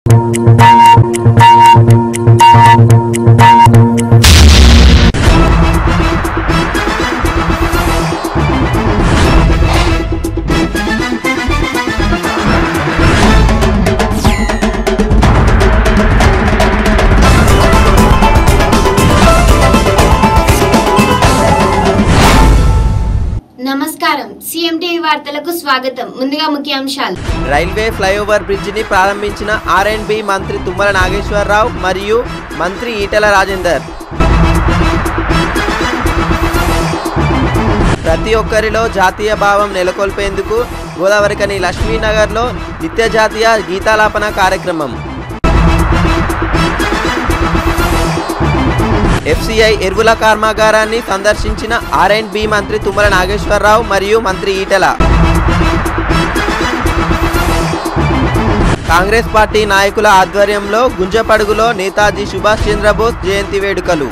నమస్కారం సిఎంటీవీ వార్తలకు స్వాగతం ముందుగా ముఖ్యాంశాలు రైల్వే ఫ్లైఓవర్ బ్రిడ్జిని ప్రారంభించిన ఆర్ అండ్ బి మంత్రి తుమ్మల నాగేశ్వరరావు మరియు మంత్రి ఈటెల రాజేందర్ ప్రతి ఒక్కరిలో జాతీయ భావం నెలకొల్పేందుకు గోదావరికని లక్ష్మీనగర్లో నిత్య జాతీయ గీతాలాపన కార్యక్రమం ఎఫ్సిఐ ఎరువుల కర్మాగారాన్ని సందర్శించిన ఆర్ అండ్ బి మంత్రి తుమ్మల నాగేశ్వరరావు మరియు మంత్రి ఈటెల కాంగ్రెస్ పార్టీ నాయకుల ఆధ్వర్యంలో గుంజపడుగులో నేతాజీ సుభాష్ చంద్రబోస్ జయంతి వేడుకలు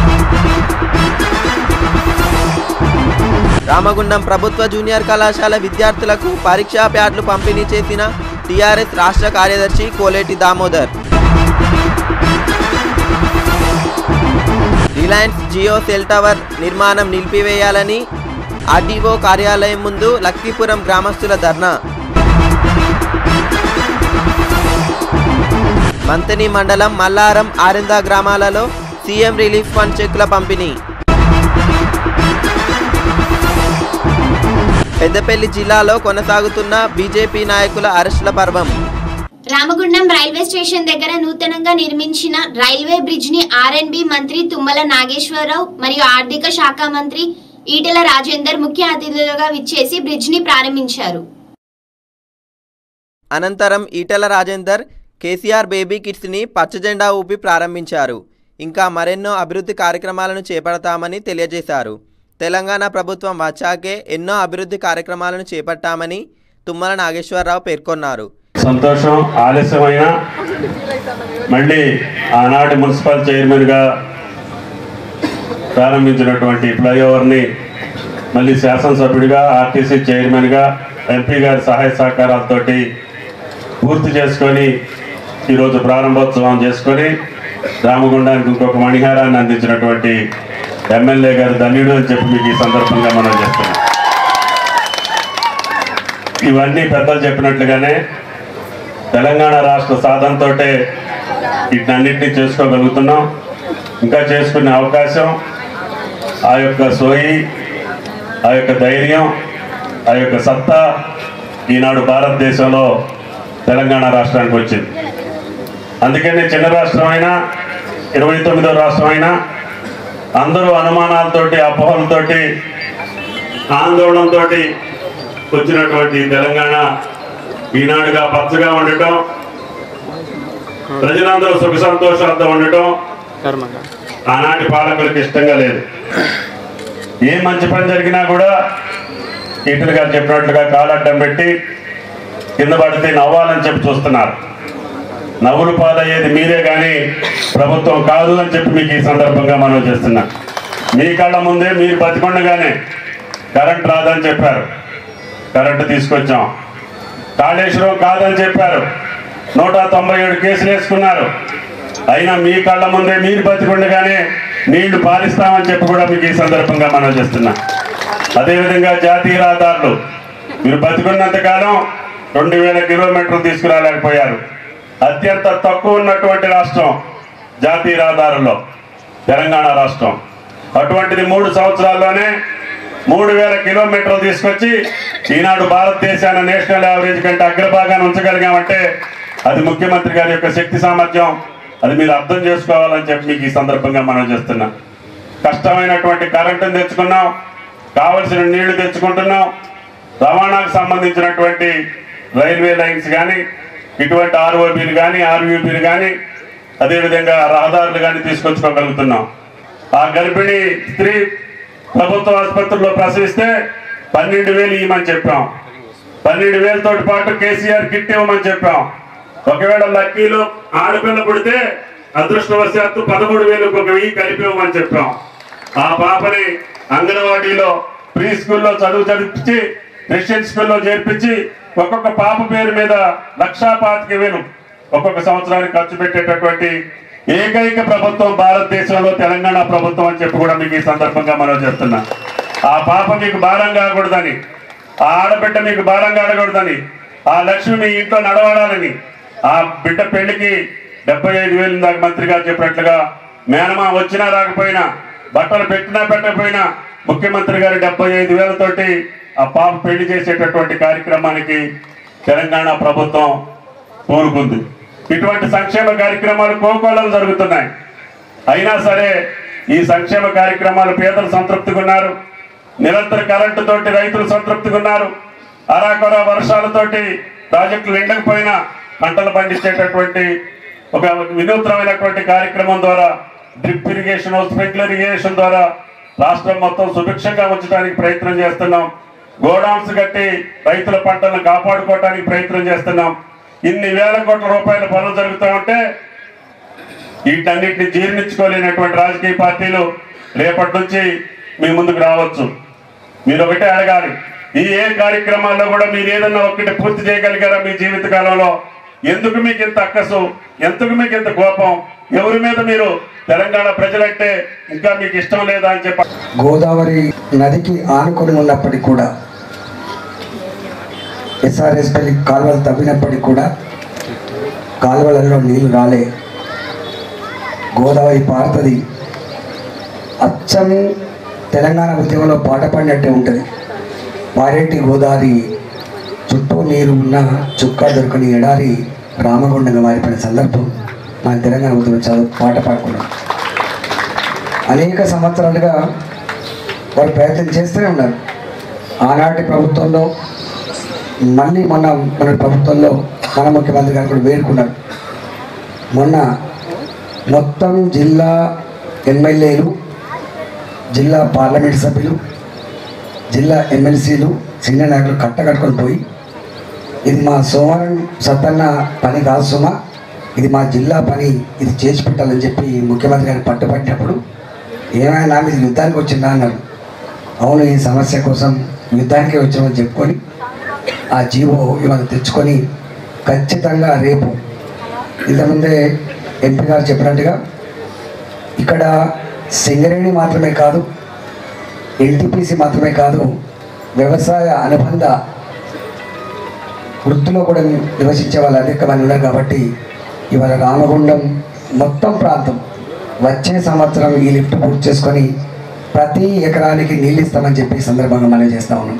రామగుండం ప్రభుత్వ జూనియర్ కళాశాల విద్యార్థులకు పరీక్షా ప్యాడ్లు పంపిణీ చేసిన టీఆర్ఎస్ రాష్ట్ర కార్యదర్శి Koleti Damodar Reliance Jio cell tower నిర్మాణం నిలిపివేయాలని ఆర్డీఓ కార్యాలయం ముందు లక్ష్మీపురం గ్రామస్తుల ధర్నా మంతని మండలం మల్లారం ఆరింద గ్రామాలలో సీఎం రిలీఫ్ ఫండ్ చెక్కుల పంపిణీ పెద్దపల్లి జిల్లాలో కొనసాగుతున్న బీజేపీ నాయకుల అరెస్టుల పర్వం రామగుండం రైల్వే స్టేషన్ దగ్గర నూతనంగా నిర్మించిన రైల్వే బ్రిడ్జ్ ని ఆర్ఎన్బి మంత్రి తుమ్మల నాగేశ్వరరావు మరియు ఆర్థిక శాఖ మంత్రి ఈటెల రాజేందర్ ముఖ్య అతిథులుగా విచ్చేసి బ్రిడ్జ్ ని ప్రారంభించారు అనంతరం ఈటెల రాజేందర్ కేసీఆర్ బేబీ కిట్స్ని పచ్చజెండా ఊపి ప్రారంభించారు ఇంకా మరెన్నో అభివృద్ధి కార్యక్రమాలను చేపడతామని తెలియజేశారు తెలంగాణ ప్రభుత్వం వచ్చాకే ఎన్నో అభివృద్ధి కార్యక్రమాలను చేపట్టామని తుమ్మల నాగేశ్వరరావు పేర్కొన్నారు సంతోషం ఆలస్యమైన మళ్ళీ ఆనాటి మున్సిపల్ చైర్మన్గా ప్రారంభించినటువంటి ఫ్లైఓవర్ని మళ్ళీ శాసనసభ్యుడిగా ఆర్టీసీ చైర్మన్గా ఎంపీ గారి సహాయ సహకారాలతోటి పూర్తి చేసుకొని ఈరోజు ప్రారంభోత్సవం చేసుకొని రామగుండానికి ఇంకొక మణిహారాన్ని అందించినటువంటి ఎమ్మెల్యే గారు ధన్యుడు అని చెప్పి మీకు ఈ సందర్భంగా మనం చేస్తున్నాం ఇవన్నీ పెద్దలు చెప్పినట్లుగానే తెలంగాణ రాష్ట్ర సాధనతో వీటన్నిటినీ చేసుకోగలుగుతున్నాం ఇంకా చేసుకునే అవకాశం ఆ యొక్క సోయి ఆ యొక్క ధైర్యం ఆ యొక్క సత్తా ఈనాడు భారతదేశంలో తెలంగాణ రాష్ట్రానికి వచ్చింది అందుకని చిన్న రాష్ట్రం అయినా ఇరవై తొమ్మిదో రాష్ట్రం అయినా అందరూ అనుమానాలతోటి అపోహలతోటి ఆందోళనతో వచ్చినటువంటి తెలంగాణ ఈనాడుగా పచ్చగా ఉండటం ప్రజలందరూ సుఖ సంతోషాలతో ఉండటం ఆనాటి పాలకులకు ఇష్టంగా లేదు ఏ మంచి పని జరిగినా కూడా ఈటల గారు చెప్పినట్లుగా కాలడ్డం పెట్టి కింద పడితే నవ్వాలని చెప్పి చూస్తున్నారు నవ్వులు పాలయ్యేది మీరే కానీ ప్రభుత్వం కాదు అని చెప్పి మీకు ఈ సందర్భంగా మనం చేస్తున్నా మీ కళ్ళ ముందే మీరు బతికొండగానే కరెంట్ రాదని చెప్పారు కరెంటు తీసుకొచ్చాం కాళేశ్వరం కాదని చెప్పారు నూట తొంభై ఏడు కేసులు వేసుకున్నారు అయినా మీ కళ్ళ ముందే మీరు బతికుండగానే నీళ్లు పారిస్తామని చెప్పి కూడా మీకు ఈ సందర్భంగా మనం చేస్తున్నా అదేవిధంగా జాతీయ రహదారులు మీరు బతికున్నంత కాలం రెండు వేల కిలోమీటర్లు తీసుకురాలేకపోయారు అత్యంత తక్కువ ఉన్నటువంటి రాష్ట్రం జాతీయ రహదారుల్లో తెలంగాణ రాష్ట్రం అటువంటిది మూడు సంవత్సరాల్లోనే మూడు వేల కిలోమీటర్లు తీసుకొచ్చి ఈనాడు భారతదేశాన్ని నేషనల్ యావరేజ్ కంటే అగ్రభాగాన్ని ఉంచగలిగామంటే అది ముఖ్యమంత్రి గారి యొక్క శక్తి సామర్థ్యం అది మీరు అర్థం చేసుకోవాలని చెప్పి మీకు ఈ సందర్భంగా మనం చేస్తున్నాం కష్టమైనటువంటి కరెంటును తెచ్చుకున్నాం కావలసిన నీళ్లు తెచ్చుకుంటున్నాం రవాణాకు సంబంధించినటువంటి రైల్వే లైన్స్ కానీ ఇటువంటి ఆర్ఓబీలు కానీ ఆర్యూబీలు కానీ అదేవిధంగా రహదారులు కానీ తీసుకొచ్చుకోగలుగుతున్నాం ఆ గర్భిణీ స్త్రీ ప్రభుత్వ ఆసుపత్రిలో ప్రసవిస్తే పన్నెండు వేలు ఇవ్వమని చెప్పాం పన్నెండు వేలతో పాటు కేసీఆర్ కిట్ ఇవ్వమని చెప్పాం ఒకవేళ లక్కీలో ఆడపిల్ల పుడితే అదృష్టవశాత్తు పదమూడు వేలు ఒక వెయ్యి కలిపి ఇవ్వమని చెప్పాం ఆ పాపని అంగన్వాడీలో ప్రీ స్కూల్లో చదువు చదివించి రెసిడెంట్ స్కూల్లో చేర్పించి ఒక్కొక్క పాప పేరు మీద లక్షా పాతిక వేలు ఒక్కొక్క సంవత్సరానికి ఖర్చు పెట్టేటటువంటి ఏకైక ప్రభుత్వం భారతదేశంలో తెలంగాణ ప్రభుత్వం అని చెప్పి కూడా మీకు ఈ సందర్భంగా మనం చెప్తున్నా ఆ పాప మీకు భారం కాకూడదని ఆ ఆడబిడ్డ మీకు భారం కాకూడదని ఆ లక్ష్మి మీ ఇంట్లో నడవడాలని ఆ బిడ్డ పెళ్లికి డెబ్బై ఐదు వేలు దాకా మంత్రి గారు చెప్పినట్లుగా మేనమా వచ్చినా రాకపోయినా బట్టలు పెట్టినా పెట్టకపోయినా ముఖ్యమంత్రి గారు డెబ్బై ఐదు వేలతోటి ఆ పాప పెళ్లి చేసేటటువంటి కార్యక్రమానికి తెలంగాణ ప్రభుత్వం కోరుకుంది ఇటువంటి సంక్షేమ కార్యక్రమాలు కోకోలం జరుగుతున్నాయి అయినా సరే ఈ సంక్షేమ కార్యక్రమాలు పేదలు సంతృప్తిగా ఉన్నారు నిరంతర కరెంటు తోటి రైతులు సంతృప్తిగా ఉన్నారు అరాకొర వర్షాలతోటి ప్రాజెక్టులు ఎండకపోయినా పంటలు పండించేటటువంటి ఒక వినూత్నమైనటువంటి కార్యక్రమం ద్వారా డ్రిప్ ఇరిగేషన్ స్ప్రింక్లర్ ఇరిగేషన్ ద్వారా రాష్ట్రం మొత్తం సుభిక్షంగా ఉంచడానికి ప్రయత్నం చేస్తున్నాం గోడౌన్స్ కట్టి రైతుల పంటలను కాపాడుకోవడానికి ప్రయత్నం చేస్తున్నాం ఇన్ని వేల కోట్ల రూపాయల పనులు జరుగుతూ ఉంటే వీటన్నిటిని జీర్ణించుకోలేనటువంటి రాజకీయ పార్టీలు రేపటి నుంచి మీ ముందుకు రావచ్చు మీరు ఒకటే అడగాలి ఈ ఏ కార్యక్రమాల్లో కూడా మీరు ఏదన్నా ఒక్కటి పూర్తి చేయగలిగారా మీ జీవిత కాలంలో ఎందుకు మీకు ఇంత అక్కసు ఎందుకు మీకు ఇంత కోపం ఎవరి మీద మీరు తెలంగాణ ప్రజలంటే ఇంకా మీకు ఇష్టం లేదా అని చెప్పి గోదావరి నదికి ఆనుకొని ఉన్నప్పటికీ కూడా ఎస్ఆర్ఎస్ పల్లి కాలువలు తవ్వినప్పటికీ కూడా కాలువలలో నీళ్లు రాలే గోదావరి పారుతుంది అచ్చం తెలంగాణ ఉద్యమంలో పాట పాడినట్టే ఉంటుంది పారేటి గోదావరి చుట్టూ నీరు ఉన్న చుక్క దొరకని ఎడారి రామగుండంగా మారిపోయిన సందర్భం మన తెలంగాణ ఉద్యమం చదువు పాట పాడుకున్నాం అనేక సంవత్సరాలుగా వారు ప్రయత్నం చేస్తూనే ఉన్నారు ఆనాటి ప్రభుత్వంలో మళ్ళీ మొన్న మన ప్రభుత్వంలో మన ముఖ్యమంత్రి గారు కూడా వేడుకున్నారు మొన్న మొత్తం జిల్లా ఎమ్మెల్యేలు జిల్లా పార్లమెంట్ సభ్యులు జిల్లా ఎమ్మెల్సీలు సీనియర్ నాయకులు కట్టకట్టుకొని పోయి ఇది మా సోమవారం సత్తన్న పని కాదు సుమ ఇది మా జిల్లా పని ఇది చేసి పెట్టాలని చెప్పి ముఖ్యమంత్రి గారు పట్టుబట్టినప్పుడు ఏమైనా మీద యుద్ధానికి వచ్చిందా అన్నారు అవును ఈ సమస్య కోసం యుద్ధానికే వచ్చామని చెప్పుకొని ఆ జీవో ఇవాళ తెచ్చుకొని ఖచ్చితంగా రేపు ఇంతకుముందే ఎంపీ గారు చెప్పినట్టుగా ఇక్కడ సింగరేణి మాత్రమే కాదు ఎన్టీపీసీ మాత్రమే కాదు వ్యవసాయ అనుబంధ వృత్తిలో కూడా నివసించే వాళ్ళు అనేక మంది ఉన్నారు కాబట్టి ఇవాళ రామగుండం మొత్తం ప్రాంతం వచ్చే సంవత్సరం ఈ లిఫ్ట్ పూర్తి చేసుకొని ప్రతి ఎకరానికి నీళ్ళు ఇస్తామని చెప్పి ఈ సందర్భంగా మనం చేస్తా ఉన్నాం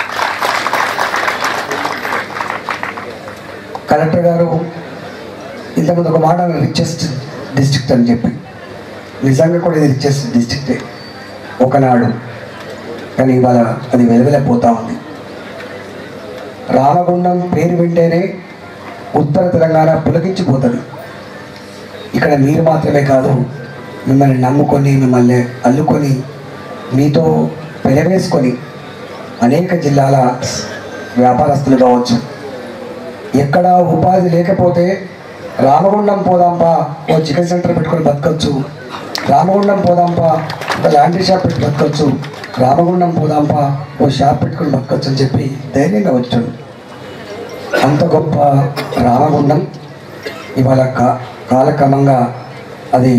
కలెక్టర్ గారు ఇంతకుముందు ఒక మాట రిచెస్ట్ డిస్ట్రిక్ట్ అని చెప్పి నిజంగా కూడా ఇది రిచెస్ట్ డిస్ట్రిక్టే ఒకనాడు కానీ ఇవాళ అది వెలువెలపోతా ఉంది రామగుండం పేరు వింటేనే ఉత్తర తెలంగాణ పులకించిపోతుంది ఇక్కడ మీరు మాత్రమే కాదు మిమ్మల్ని నమ్ముకొని మిమ్మల్ని అల్లుకొని మీతో పెనవేసుకొని అనేక జిల్లాల వ్యాపారస్తులు కావచ్చు ఎక్కడ ఉపాధి లేకపోతే రామగుండం పోదాంపా ఓ చికెన్ సెంటర్ పెట్టుకొని బతకచ్చు రామగుండం పోదాంపా ఒక లాండ్రీ షాప్ పెట్టి బతకచ్చు రామగుండం పోదాంపా ఓ షాప్ పెట్టుకొని బతకచ్చు అని చెప్పి ధైర్యంగా వచ్చాడు అంత గొప్ప రామగుండం ఇవాళ కా కాలక్రమంగా అది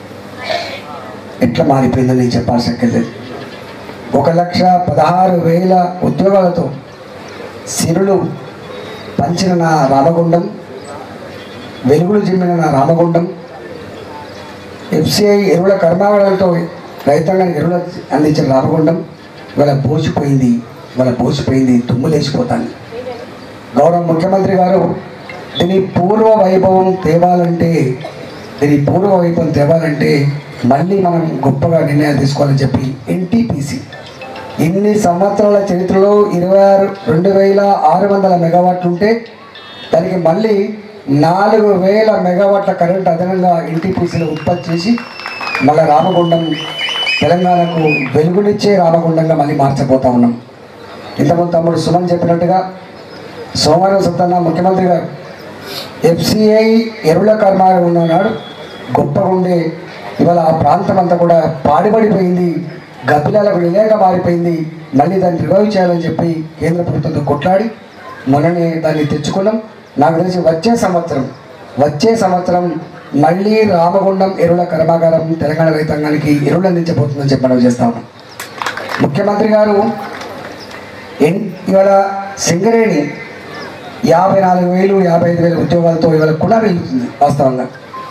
ఎట్లా మారిపోయిందని నేను చెప్పాల్సి లేదు ఒక లక్ష పదహారు వేల ఉద్యోగాలతో సిరులు పంచిన నా రామగుండం వెలుగులు జిమ్మిన నా రామగుండం ఎఫ్సిఐ ఎరువుల కర్మాగారాలతో రైతాంగానికి ఎరువులు అందించిన రామగుండం ఇవాళ పోసిపోయింది ఇవాళ పోసిపోయింది తుమ్ము లేచిపోతాను గౌరవ ముఖ్యమంత్రి గారు దీని పూర్వ వైభవం తేవాలంటే దీని పూర్వ వైభవం తేవాలంటే మళ్ళీ మనం గొప్పగా నిర్ణయాలు తీసుకోవాలని చెప్పి ఎన్టీపీసీ ఇన్ని సంవత్సరాల చరిత్రలో ఇరవై ఆరు రెండు వేల ఆరు వందల మెగావాట్లు ఉంటే దానికి మళ్ళీ నాలుగు వేల మెగావాట్ల కరెంట్ అదనంగా ఎన్టీపీసీలో ఉత్పత్తి చేసి మళ్ళీ రామగుండం తెలంగాణకు వెలుగునిచ్చే రామగుండంగా మళ్ళీ మార్చబోతా ఉన్నాం ఇంతకుముందు తమ్ముడు సుమన్ చెప్పినట్టుగా సోమవారం సత్తన్న ముఖ్యమంత్రి గారు ఎఫ్సిఐ ఎరువుల కర్మాగారం ఉన్నాడు గొప్పగా ఉండే ఇవాళ ఆ ప్రాంతం అంతా కూడా పాడిపడిపోయింది గబ్బిలాలకు నిలయంగా మారిపోయింది మళ్ళీ దాన్ని రివైవ్ చేయాలని చెప్పి కేంద్ర ప్రభుత్వంతో కొట్లాడి మొన్ననే దాన్ని తెచ్చుకున్నాం నాకు తెలిసి వచ్చే సంవత్సరం వచ్చే సంవత్సరం మళ్ళీ రామగుండం ఎరువుల కర్మాగారం తెలంగాణ రైతాంగానికి ఎరువులు అందించబోతుందని చెప్పి మనం చేస్తాము ముఖ్యమంత్రి గారు ఎన్ ఇవాళ సింగరేణి యాభై నాలుగు వేలు యాభై ఐదు వేల ఉద్యోగాలతో ఇవాళ కూడా వెళ్తుంది వాస్తవంగా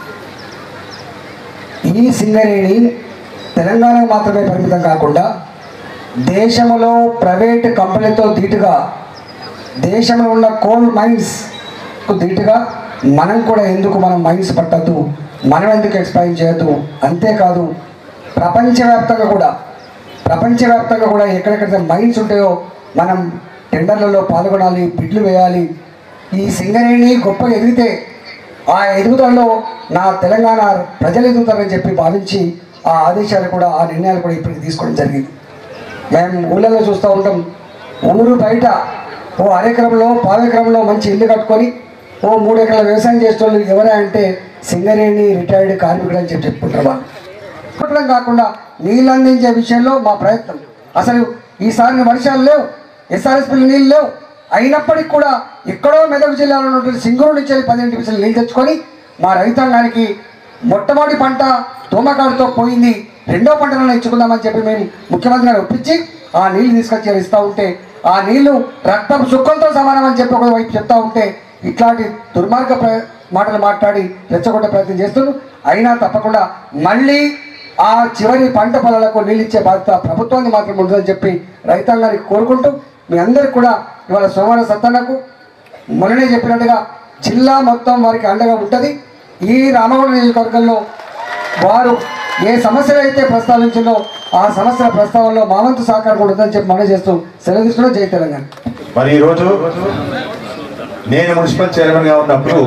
ఈ సింగరేణి తెలంగాణకు మాత్రమే పరిమితం కాకుండా దేశంలో ప్రైవేట్ కంపెనీతో ధీటుగా దేశంలో ఉన్న కోల్ మైన్స్కు ధీటుగా మనం కూడా ఎందుకు మనం మైన్స్ పట్టద్దు మనం ఎందుకు ఎక్స్పైర్ చేయొద్దు అంతేకాదు ప్రపంచవ్యాప్తంగా కూడా ప్రపంచవ్యాప్తంగా కూడా ఎక్కడెక్కడైతే మైన్స్ ఉంటాయో మనం టెండర్లలో పాల్గొనాలి బిడ్లు వేయాలి ఈ సింగరేణి గొప్పగా ఎదిగితే ఆ ఎదుగుదలలో నా తెలంగాణ ప్రజలు ఎదుగుతారని చెప్పి భావించి ఆ ఆదేశాలు కూడా ఆ నిర్ణయాలు కూడా ఇప్పటికి తీసుకోవడం జరిగింది మేము ఊళ్ళల్లో చూస్తూ ఉంటాం ఊరు బయట ఓ అరెకరంలో పావెకరంలో మంచి ఇల్లు కట్టుకొని ఓ మూడు ఎకరాల వ్యవసాయం చేసేవాళ్ళు ఎవరా అంటే సింగరేణి రిటైర్డ్ కార్మికుడు అని చెప్పి చెప్పుకుంటారు వాళ్ళు చెప్పడం కాకుండా నీళ్ళు అందించే విషయంలో మా ప్రయత్నం అసలు ఈసారి వర్షాలు లేవు ఎస్ఆర్ఎస్పీలు నీళ్ళు లేవు అయినప్పటికీ కూడా ఎక్కడో మెదక్ జిల్లాలో ఉన్నటువంటి సింగూరు నుంచి వెళ్ళి పదిహేను డివిజన్లు నీళ్ళు తెచ్చుకొని మా రైతాంగానికి మొట్టమొదటి పంట తోమకాడుతో పోయింది రెండో పంటలను ఇచ్చుకుందామని చెప్పి మేము ముఖ్యమంత్రి గారు ఒప్పించి ఆ నీళ్లు తీసుకొచ్చి ఇస్తూ ఉంటే ఆ నీళ్లు రక్తం సుఖంతో సమానం అని చెప్పి ఒక వైపు చెప్తా ఉంటే ఇట్లాంటి దుర్మార్గ ప్ర మాటలు మాట్లాడి రెచ్చగొట్టే ప్రయత్నం చేస్తున్నారు అయినా తప్పకుండా మళ్ళీ ఆ చివరి పంట పొలాలకు నీళ్ళు ఇచ్చే బాధ్యత ప్రభుత్వాన్ని మాత్రం ఉంటుందని చెప్పి రైతాంగానికి కోరుకుంటూ మీ అందరికి కూడా ఇవాళ సోమవారం సత్తన్నకు మొన్ననే చెప్పినట్టుగా జిల్లా మొత్తం వారికి అండగా ఉంటుంది ఈ రామగుండ నియోజకవర్గంలో వారు ఏ సమస్యలు అయితే ప్రస్తావించిందో ఆ సమస్యల ప్రస్తావనలో మా వంతు సహకారం కూడా ఉందని చెప్పి మనం చేస్తూ సెలవు తీసుకున్న జై తెలంగాణ మరి ఈరోజు నేను మున్సిపల్ చైర్మన్గా ఉన్నప్పుడు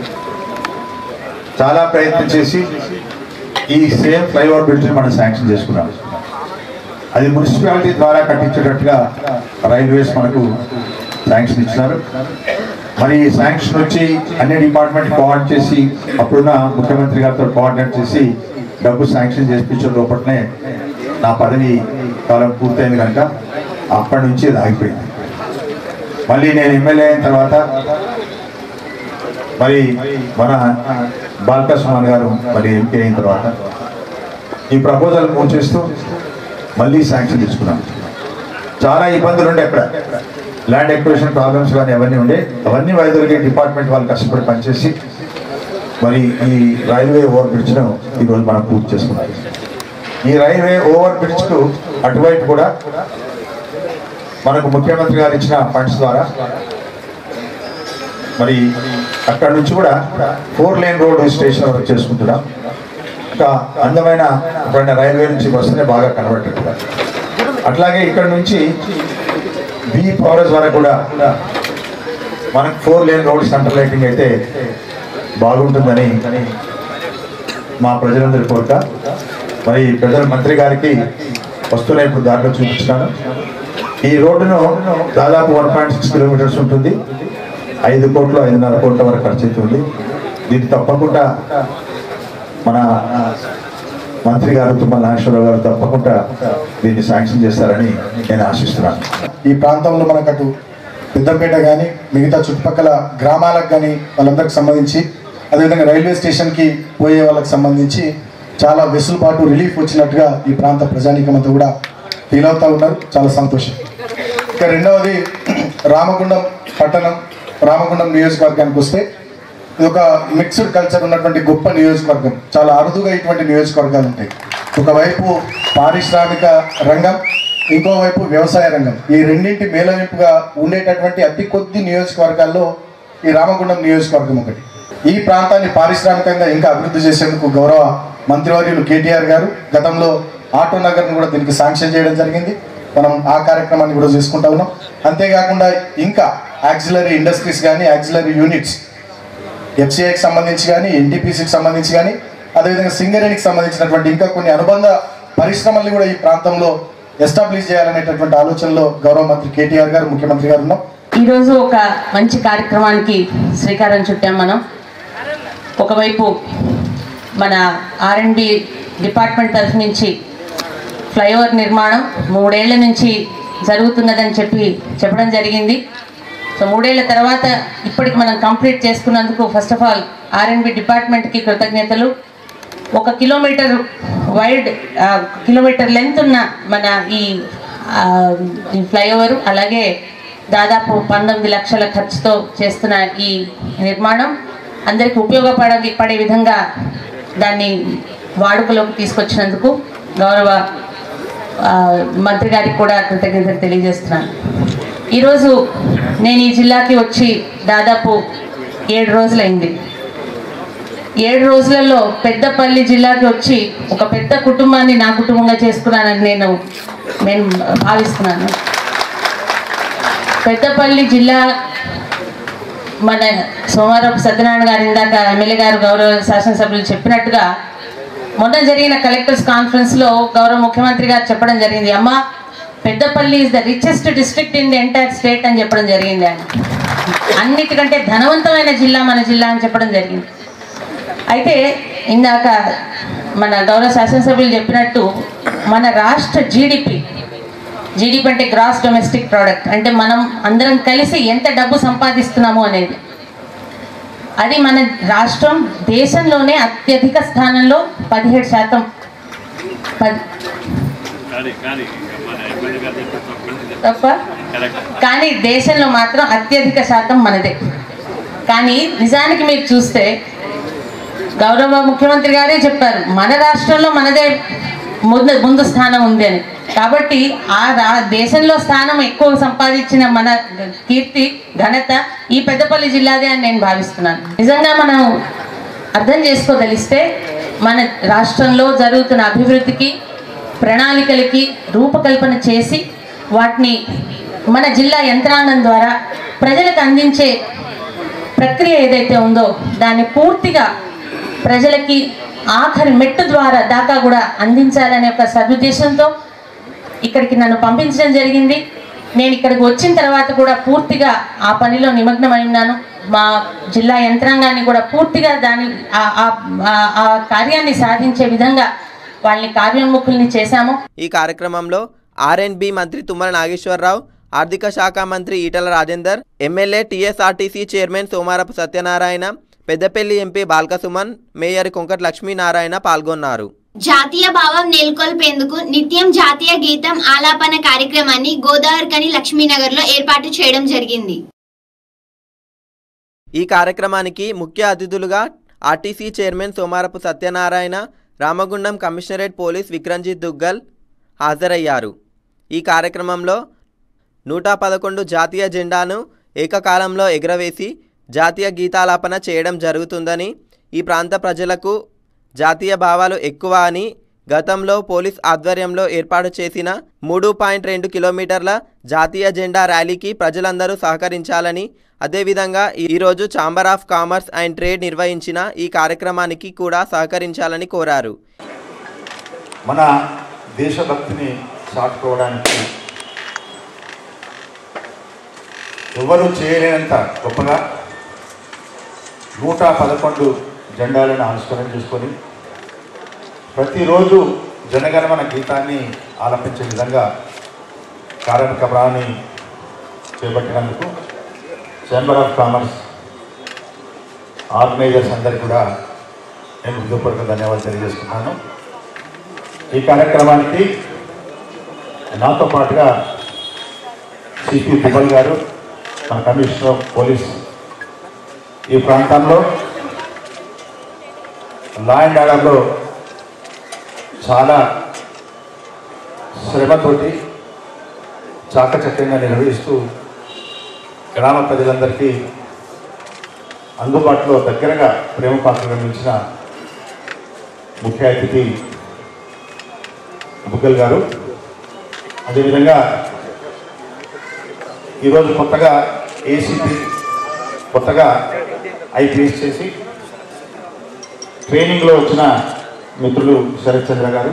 చాలా ప్రయత్నం చేసి ఈ సేమ్ ఫ్లైఓవర్ బ్రిడ్జ్ మనం శాంక్షన్ చేసుకున్నాం అది మున్సిపాలిటీ ద్వారా కట్టించేటట్టుగా రైల్వేస్ మనకు శాంక్షన్ ఇచ్చినారు మరి ఈ శాంక్షన్ వచ్చి అన్ని డిపార్ట్మెంట్ కోఆర్డినేట్ చేసి అప్పుడున్న ముఖ్యమంత్రి గారితో కోఆర్డినేట్ చేసి డబ్బు శాంక్షన్ చేయించిన లోపలనే నా పదవి కాలం పూర్తయింది కనుక అప్పటి నుంచి ఇది ఆగిపోయింది మళ్ళీ నేను ఎమ్మెల్యే అయిన తర్వాత మరి మన బాల్కా సుమన్ గారు మరి ఎంపీ అయిన తర్వాత ఈ ప్రపోజల్ మూవ్ చేస్తూ మళ్ళీ శాంక్షన్ తీసుకున్నాం చాలా ఇబ్బందులు ఉండే అక్కడ ల్యాండ్ ఎక్విజిషన్ ప్రాబ్లమ్స్ కానీ అవన్నీ ఉండే అవన్నీ వైద్యులకి డిపార్ట్మెంట్ వాళ్ళు కష్టపడి పనిచేసి మరి ఈ రైల్వే ఓవర్ బ్రిడ్జ్ను ఈరోజు మనం పూర్తి చేసుకున్నాం ఈ రైల్వే ఓవర్ బ్రిడ్జ్కు అటువైపు కూడా మనకు ముఖ్యమంత్రి గారు ఇచ్చిన ఫండ్స్ ద్వారా మరి అక్కడ నుంచి కూడా ఫోర్ లేన్ రోడ్ స్టేషన్ వరకు చేసుకుంటున్నాం ఇంకా అందమైన ఎప్పుడైనా రైల్వే నుంచి వస్తేనే బాగా కనబడేట్టుగా అట్లాగే ఇక్కడ నుంచి బి పవరేజ్ వరకు కూడా మనకు four lane road centre lighting అయితే బాగుంటుందని మా ప్రజలందరి కోరిక మరి ప్రజల మంత్రి గారికి వస్తున్న ఇప్పుడు దాంట్లో చూపించినాను ఈ రోడ్డును దాదాపు వన్ పాయింట్ సిక్స్ కిలోమీటర్స్ ఉంటుంది ఐదు కోట్లు ఐదున్నర కోట్ల వరకు ఖర్చు అవుతుంది దీన్ని తప్పకుండా మన మంత్రి గారు తుమ్మల నాగేశ్వరరావు గారు తప్పకుండా దీన్ని శాంక్షన్ చేస్తారని నేను ఆశిస్తున్నాను ఈ ప్రాంతంలో మనకు అటు పెద్దపేట కానీ మిగతా చుట్టుపక్కల గ్రామాలకు కానీ వాళ్ళందరికి సంబంధించి అదేవిధంగా రైల్వే స్టేషన్కి పోయే వాళ్ళకి సంబంధించి చాలా వెసులుబాటు రిలీఫ్ వచ్చినట్టుగా ఈ ప్రాంత ప్రజానీకమంతా కూడా ఫీల్ అవుతూ ఉన్నారు చాలా సంతోషం ఇక రెండవది రామగుండం పట్టణం రామగుండం నియోజకవర్గానికి వస్తే ఇది ఒక మిక్స్డ్ కల్చర్ ఉన్నటువంటి గొప్ప నియోజకవర్గం చాలా అరుదుగా ఇటువంటి నియోజకవర్గాలు ఉంటాయి ఒకవైపు పారిశ్రామిక రంగం ఇంకోవైపు వ్యవసాయ రంగం ఈ రెండింటి మేళవింపుగా ఉండేటటువంటి అతి కొద్ది నియోజకవర్గాల్లో ఈ రామగుండం నియోజకవర్గం ఒకటి ఈ ప్రాంతాన్ని పారిశ్రామికంగా ఇంకా అభివృద్ధి చేసేందుకు గౌరవ మంత్రివర్యులు కేటీఆర్ గారు గతంలో ఆటో నగర్ను కూడా దీనికి శాంక్షన్ చేయడం జరిగింది మనం ఆ కార్యక్రమాన్ని కూడా చేసుకుంటా ఉన్నాం అంతేకాకుండా ఇంకా యాక్సిలరీ ఇండస్ట్రీస్ కానీ యాక్సిలరీ యూనిట్స్ ఎఫ్సిఐకి సంబంధించి కానీ ఎన్టీపీసీకి సంబంధించి కానీ అదేవిధంగా సింగరేణికి సంబంధించినటువంటి ఇంకా కొన్ని అనుబంధ పరిశ్రమల్ని కూడా ఈ ప్రాంతంలో ఎస్టాబ్లిష్ చేయాలనేటటువంటి ఆలోచనలో గౌరవ మంత్రి కేటీఆర్ గారు ముఖ్యమంత్రి గారు ఉన్నాం ఈరోజు ఒక మంచి కార్యక్రమానికి శ్రీకారం చుట్టాం మనం ఒకవైపు మన ఆర్ఎండ్బి డిపార్ట్మెంట్ తరఫు నుంచి ఫ్లైఓవర్ నిర్మాణం మూడేళ్ల నుంచి జరుగుతున్నదని చెప్పి చెప్పడం జరిగింది సో మూడేళ్ల తర్వాత ఇప్పటికి మనం కంప్లీట్ చేసుకున్నందుకు ఫస్ట్ ఆఫ్ ఆల్ ఆర్ఎండ్బి డిపార్ట్మెంట్కి కృతజ్ఞతలు ఒక కిలోమీటర్ వైడ్ ఆ, కిలోమీటర్ లెంత్ ఉన్న మన ఈ ఆ, ఈ ఫ్లైఓవర్ అలాగే దాదాపు పంతొమ్మిది లక్షల ఖర్చుతో చేస్తున్న ఈ నిర్మాణం అందరికీ ఉపయోగపడ పడే విధంగా దాన్ని వాడుకలోకి తీసుకొచ్చినందుకు గౌరవ ఆ, మంత్రి గారికి కూడా కృతజ్ఞతలు తెలియజేస్తున్నాను ఈరోజు నేను ఈ జిల్లాకి వచ్చి దాదాపు ఏడు రోజులైంది ఏడు రోజులలో పెద్దపల్లి జిల్లాకి వచ్చి ఒక పెద్ద కుటుంబాన్ని నా కుటుంబంగా చేసుకున్నానని నేను నేను భావిస్తున్నాను పెద్దపల్లి జిల్లా మన సోమవారపు సత్యనారాయణ గారు ఇందాక ఎమ్మెల్యే గారు గౌరవ శాసనసభ్యులు చెప్పినట్టుగా మొన్న జరిగిన కలెక్టర్స్ కాన్ఫరెన్స్లో గౌరవ ముఖ్యమంత్రి గారు చెప్పడం జరిగింది అమ్మ Peddapalli is the richest district in the entire state అని చెప్పడం జరిగింది ఆయన అన్నిటికంటే ధనవంతమైన జిల్లా మన జిల్లా అని చెప్పడం జరిగింది అయితే ఇందాక మన గౌరవ శాసనసభ్యులు చెప్పినట్టు మన రాష్ట్ర జీడిపి జీడిపి అంటే గ్రాస్ డొమెస్టిక్ ప్రోడక్ట్ అంటే మనం అందరం కలిసి ఎంత డబ్బు సంపాదిస్తున్నాము అనేది అది మన రాష్ట్రం దేశంలోనే అత్యధిక స్థానంలో పదిహేడు శాతం పది తప్ప కానీ దేశంలో మాత్రం అత్యధిక శాతం మనదే కానీ నిజానికి మీరు చూస్తే గౌరవ ముఖ్యమంత్రి గారే చెప్పారు మన రాష్ట్రంలో మనదే ముందు ముందు స్థానం ఉంది అని కాబట్టి ఆ రా దేశంలో స్థానం ఎక్కువ సంపాదించిన మన కీర్తి ఘనత ఈ పెద్దపల్లి జిల్లాదే అని నేను భావిస్తున్నాను నిజంగా మనం అర్థం చేసుకోదలిస్తే మన రాష్ట్రంలో జరుగుతున్న అభివృద్ధికి ప్రణాళికలకి రూపకల్పన చేసి వాటిని మన జిల్లా యంత్రాంగం ద్వారా ప్రజలకు అందించే ప్రక్రియ ఏదైతే ఉందో దాన్ని పూర్తిగా ప్రజలకి ఆఖరి మెట్టు ద్వారా దాకా కూడా అందించాలనే ఒక సదుద్దేశంతో ఇక్కడికి నన్ను పంపించడం జరిగింది నేను ఇక్కడికి వచ్చిన తర్వాత కూడా పూర్తిగా ఆ పనిలో నిమగ్నమై ఉన్నాను మా జిల్లా యంత్రాంగాన్ని కూడా పూర్తిగా దాని ఆ- ఆ- ఆ- ఆ కార్యాన్ని సాధించే విధంగా వాళ్ళని కార్యోన్ముఖుల్ని చేశాము ఈ కార్యక్రమంలో ఆర్ఎండ్బి మంత్రి తుమ్మల నాగేశ్వరరావు ఆర్థిక శాఖ మంత్రి Etela Rajender MLA TSRTC chairman Somarapu Satyanarayana Peddapalli MP Balkasuman mayor Konkat Lakshminarayana పాల్గొన్నారు జాతీయ భావం నెలకొల్పేందుకు నిత్యం జాతీయ గీతం ఆలాపన కార్యక్రమాన్ని గోదావరికని లక్ష్మీనగర్ లో ఏర్పాటు చేయడం జరిగింది ఈ కార్యక్రమానికి ముఖ్య అతిథులుగా RTC chairman Somarapu Satyanarayana Ramagundam commissionerate police Vikramjit Duggal హాజరయ్యారు ఈ కార్యక్రమంలో నూట పదకొండు జాతీయ జెండాను ఏకకాలంలో ఎగురవేసి జాతీయ గీతాలాపన చేయడం జరుగుతుందని ఈ ప్రాంత ప్రజలకు జాతీయ భావాలు ఎక్కువ అని గతంలో పోలీస్ ఆధ్వర్యంలో ఏర్పాటు చేసిన మూడు పాయింట్ రెండు కిలోమీటర్ల జాతీయ జెండా ర్యాలీకి ప్రజలందరూ సహకరించాలని అదేవిధంగా ఈరోజు chamber of commerce and trade నిర్వహించిన ఈ కార్యక్రమానికి కూడా సహకరించాలని కోరారు మన దేశభక్తిని చాటుకోవడానికి ఎవరు చేయలేనంత గొప్పగా నూట పదకొండు జెండాలను ఆవిష్కరణ చేసుకొని ప్రతిరోజు జనగణమన గీతాన్ని ఆలపించే విధంగా కార్మిక ప్రాణి చేపట్టినందుకు ఛాంబర్ ఆఫ్ కామర్స్ ఆర్గనైజర్స్ అందరికీ కూడా నేను హృదయపూర్వక ధన్యవాదాలు తెలియజేస్తున్నాను ఈ కార్యక్రమానికి నాతో పాటుగా సిపి దుబల్ గారు మన కమిషనర్ ఆఫ్ పోలీస్ ఈ ప్రాంతంలో లా అండ్ ఆర్డర్లో చాలా శ్రమతోటి చాకచక్యంగా నిర్వహిస్తూ గ్రామ ప్రజలందరికీ అందుబాటులో దగ్గరగా ప్రేమ పాత్రగా నిలిచిన ముఖ్య అతిథి బుగ్గల్ గారు అదేవిధంగా ఈరోజు కొత్తగా ఏసీపీ కొత్తగా ఐపీఎస్ చేసి ట్రైనింగ్లో వచ్చిన మిత్రులు శరత్ చంద్ర గారు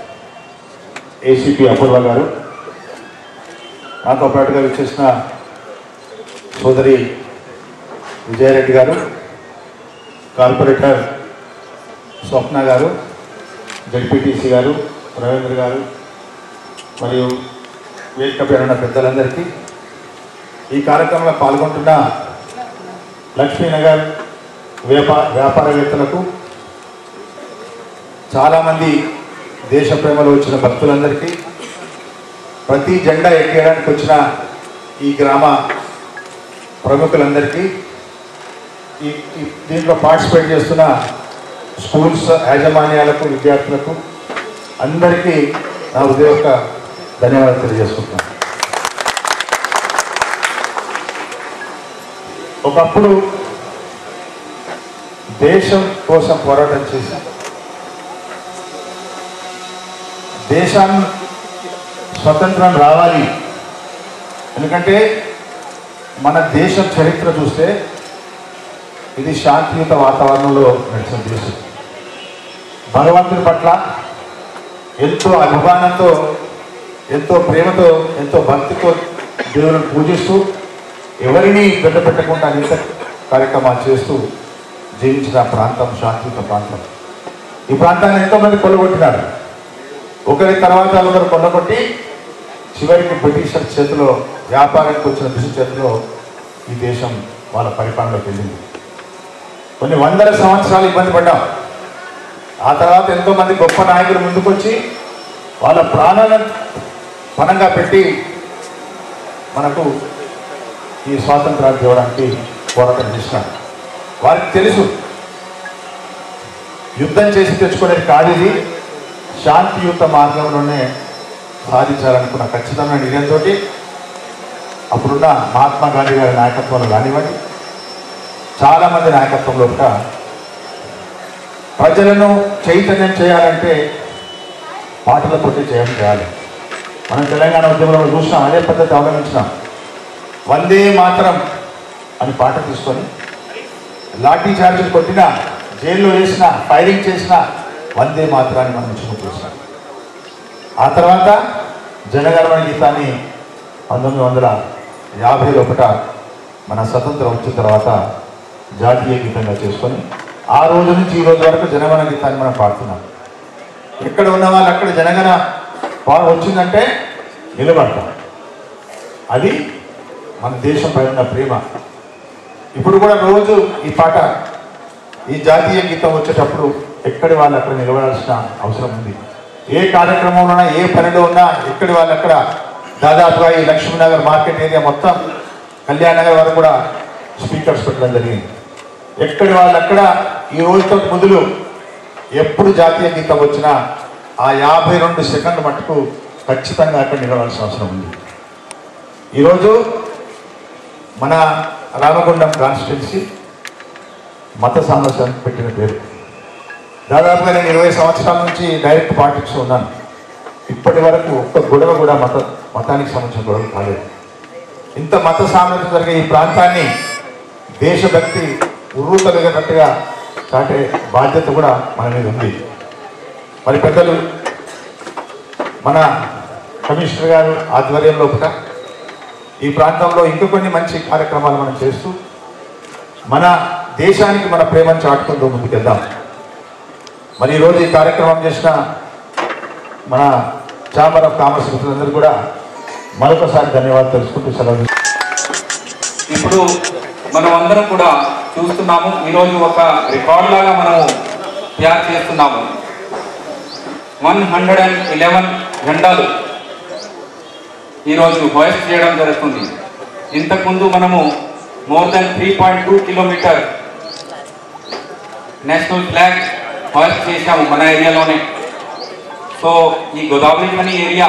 ఏసీపీ అపూర్వ గారు నాతో పాటుగా వచ్చేసిన సోదరి విజయారెడ్డి గారు కార్పొరేటర్ స్వప్న గారు జడ్పీటీసీ గారు రవీంద్ర గారు మరియు వేదిక పేరున్న పెద్దలందరికీ ఈ కార్యక్రమంలో పాల్గొంటున్న లక్ష్మీనగర్ వ్యాపార వ్యాపారవేత్తలకు చాలామంది దేశ ప్రేమలో వచ్చిన భక్తులందరికీ ప్రతి జెండా ఎక్కేయడానికి వచ్చిన ఈ గ్రామ ప్రముఖులందరికీ ఈ ఈ- దీంట్లో పార్టిసిపేట్ చేస్తున్న స్కూల్స్ యాజమాన్యాలకు విద్యార్థులకు అందరికీ నా హృదయపూర్వక ధన్యవాదాలు తెలియజేసుకుంటున్నాను ఒకప్పుడు దేశం కోసం పోరాటం చేసి దేశాన్ని స్వతంత్రం రావాలి ఎందుకంటే మన దేశం చరిత్ర చూస్తే ఇది శాంతియుత వాతావరణంలో నడిచిన దేశం భగవంతుని పట్ల ఎంతో అభిమానంతో ఎంతో ప్రేమతో ఎంతో భక్తితో దేవులను పూజిస్తూ ఎవరిని పెద్ద పెట్టకుండా అనేక కార్యక్రమాలు చేస్తూ జీవించిన ప్రాంతం శాంతియుత ప్రాంతం ఈ ప్రాంతాన్ని ఎంతోమంది కొల్లగొట్టినారు ఒకరి తర్వాత ఒకరు కొల్లగొట్టి చివరికి బ్రిటిషర్ చేతిలో వ్యాపారానికి వచ్చిన బ్రిటిష్ చేతిలో ఈ దేశం వాళ్ళ పరిపాలనలోకి వెళ్ళింది కొన్ని వందల సంవత్సరాలు ఇబ్బంది పడ్డాం ఆ తర్వాత ఎంతో మంది గొప్ప నాయకులు ముందుకొచ్చి వాళ్ళ ప్రాణాలను పణంగా పెట్టి మనకు ఈ స్వాతంత్రాలు తేవడానికి పోరాటం చేసినారు వారికి తెలుసు యుద్ధం చేసి తెచ్చుకునేది కాదు ఇది శాంతియుత మార్గంలోనే సాధించాలనుకున్న ఖచ్చితమైన నిర్ణయంతో అప్పుడున్న మహాత్మా గాంధీ గారి నాయకత్వంలో కానివ్వండి చాలామంది నాయకత్వంలో కూడా ప్రజలను చైతన్యం చేయాలంటే పాటలతోటి చేయడం చేయాలి మనం తెలంగాణ ఉద్యమంలో చూసినాం అదే పద్ధతి అవలంబించినాం వందే మాత్రం అని పాట తీసుకొని లాఠీ చార్జీలు కొట్టినా జైల్లో వేసిన ఫైరింగ్ చేసిన వందే మాత్రాన్ని మనం ముఖ్యమంత్రి చేసినాం ఆ తర్వాత జనగణమన గీతాన్ని పంతొమ్మిది వందల యాభై లోపల మన స్వతంత్రం వచ్చిన తర్వాత జాతీయ గీతంగా చేసుకొని ఆ రోజు నుంచి ఈ రోజు వరకు జనగణ గీతాన్ని మనం పాడుతున్నాం ఎక్కడ ఉన్న వాళ్ళు అక్కడ జనగణ పాడు వచ్చిందంటే నిలబడతాం అది మన దేశం పైన ఉన్న ప్రేమ ఇప్పుడు కూడా రోజు ఈ పాట ఈ జాతీయ గీతం వచ్చేటప్పుడు ఎక్కడి వాళ్ళు అక్కడ నిలబడాల్సిన అవసరం ఉంది ఏ కార్యక్రమంలో ఉన్నా ఏ పనిలో ఉన్నా ఎక్కడి వాళ్ళు అక్కడ దాదాపుగా ఈ లక్ష్మీనగర్ మార్కెట్ ఏరియా మొత్తం కళ్యాణ్ నగర్ వరకు కూడా స్పీకర్స్ పెట్టడం జరిగింది ఎక్కడి వాళ్ళు అక్కడ ఈ రోజుతో మొదలు ఎప్పుడు జాతీయ గీతం వచ్చినా ఆ యాభై రెండు సెకండ్ల మట్టుకు ఖచ్చితంగా అక్కడ నిలవాల్సిన అవసరం ఉంది ఈరోజు మన రామగుండం కాన్స్టిట్యున్సీ మత సామరస్యానికి పెట్టిన పేరు దాదాపుగా నేను ఇరవై సంవత్సరాల నుంచి డైరెక్ట్ పాలిటిక్స్ ఉన్నాను ఇప్పటి వరకు ఒక్క గొడవ కూడా మత మతానికి సంబంధించిన గొడవ కాలేదు ఇంత మత సామరస్యం జరిగే ఈ ప్రాంతాన్ని దేశభక్తి ఉర్రూతలుగేటట్టుగా చాటే బాధ్యత కూడా మన మీద ఉంది మరి పెద్దలు మన కమిషనర్ గారు ఆధ్వర్యంలో కూడా ఈ ప్రాంతంలో ఇంకా కొన్ని మంచి కార్యక్రమాలు మనం చేస్తూ మన దేశానికి మన ప్రేమను చాటుకుంటూ ముందుకెళ్దాం మరి ఈరోజు ఈ కార్యక్రమం చేసిన మన ఛాంబర్ ఆఫ్ కామర్స్ మిత్రులందరూ కూడా మరొకసారి ధన్యవాదాలు తెలుసుకుంటూ సెలవు ఇప్పుడు మనం అందరం కూడా చూస్తున్నాము ఈరోజు ఒక రికార్డ్ లాగా మనము తయారు చేస్తున్నాము వన్ హండ్రెడ్ అండ్ ఇలెవెన్ జెండాలు ఈరోజు హోయస్ట్ చేయడం జరుగుతుంది ఇంతకుముందు మనము more than three point two kilometre national flag hoist చేశాము మన ఏరియాలోనే సో ఈ గోదావరి మనీ ఏరియా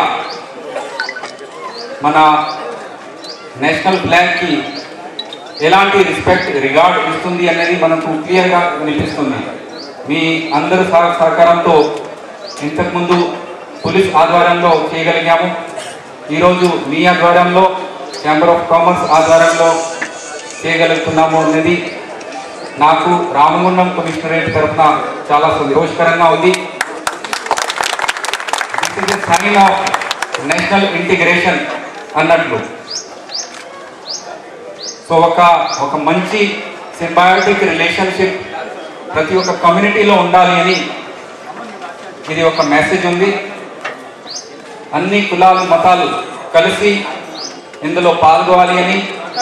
మన నేషనల్ ఫ్లాగ్కి ఎలాంటి రెస్పెక్ట్ రిగార్డ్ ఇస్తుంది అనేది మనకు క్లియర్గా కనిపిస్తుంది మీ అందరి సహ- సహకారంతో ఇంతకుముందు పోలీస్ ఆధ్వర్యంలో చేయగలిగాము ఈరోజు మీ ఆధ్వర్యంలో ఛాంబర్ ఆఫ్ కామర్స్ ఆధ్వర్యంలో చేయగలుగుతున్నాము అనేది నాకు రామగుండం కమిషనరేట్ తరఫున చాలా సంతోషకరంగా ఉంది this is a sign of national integration అన్నట్లు సో ఒక ఒక మంచి సింబయాటిక్ రిలేషన్షిప్ ప్రతి ఒక్క కమ్యూనిటీలో ఉండాలి అని ఇది ఒక మెసేజ్ ఉంది అన్ని కులాలు మతాలు కలిసి ఇందులో పాల్గొవాలి అని